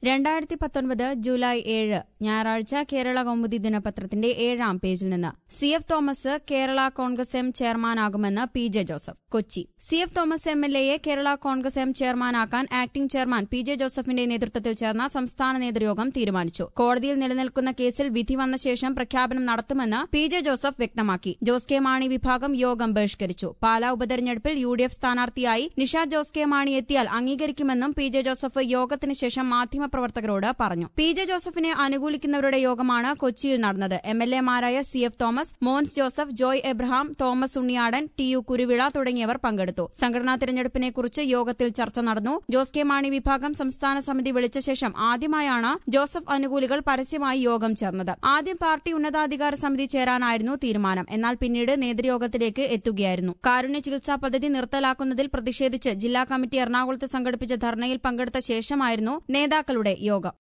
രണ്ടായിരത്തി പത്തൊൻപത് ജൂലൈ ഏഴ് ഞായറാഴ്ച കേരള കൗമുദി ദിനപത്രത്തിന്റെ ഏഴാം പേജിൽ നിന്ന് C F Thomas Kerala Congress M ചെയർമാനാകുമെന്ന് P J Joseph Kochi C F Thomas M L എയെ കേരള കോൺഗ്രസ് എം ചെയർമാനാക്കാൻ ആക്ടിംഗ് ചെയർമാൻ പി ജെ ജോസഫിന്റെ നേതൃത്വത്തിൽ ചേർന്ന സംസ്ഥാന നേതൃയോഗം തീരുമാനിച്ചു കോടതിയിൽ നിലനിൽക്കുന്ന കേസിൽ വിധി വന്ന ശേഷം പ്രഖ്യാപനം നടത്തുമെന്ന് പി ജെ ജോസഫ് വ്യക്തമാക്കി ജോസ് കെ മാണി വിഭാഗം യോഗം ബഹിഷ്കരിച്ചു പാലാ ഉപതെരഞ്ഞെടുപ്പിൽ യു ഡി എഫ് സ്ഥാനാർത്ഥിയായി നിഷ ജോസ് കെ മാണി എത്തിയാൽ അംഗീകരിക്കുമെന്നും പി ജെ ജോസഫ് യോഗത്തിന് ശേഷം മാധ്യമപ്രവർത്തകരോട് പറഞ്ഞു പി ജെ ജോസഫിനെ അനുകൂലിക്കുന്നവരുടെ യോഗമാണ് കൊച്ചിയിൽ നടന്നത് എം എൽ എമാരായ C F Thomas Mons Joseph Joy Abraham Thomas Unniyadan T U Kuruvila തുടങ്ങിയവർ പങ്കെടുത്തു സംഘടനാ തെരഞ്ഞെടുപ്പിനെക്കുറിച്ച് യോഗത്തിൽ ചർച്ച നടന്നു ജോസ് കെ മാണി വിഭാഗം സംസ്ഥാന സമിതി വിളിച്ച ശേഷം ആദ്യമായാണ് ജോസഫ് അനുകൂലികൾ പരസ്യമായി യോഗം ചേർന്നത് ആദ്യം പാർട്ടി ഉന്നതാധികാര സമിതി ചേരാനായിരുന്നു തീരുമാനം എന്നാൽ പിന്നീട് നേതൃയോഗത്തിലേക്ക് എത്തുകയായിരുന്നു കാരുണ്യ ചികിത്സാ പദ്ധതി നിർത്തലാക്കുന്നതിൽ പ്രതിഷേധിച്ച് ജില്ലാ കമ്മിറ്റി എറണാകുളത്ത് സംഘടിപ്പിച്ച ധർണയിൽ പങ്കെടുത്ത ശേഷമായിരുന്നു നേതാക്കളുടെ യോഗം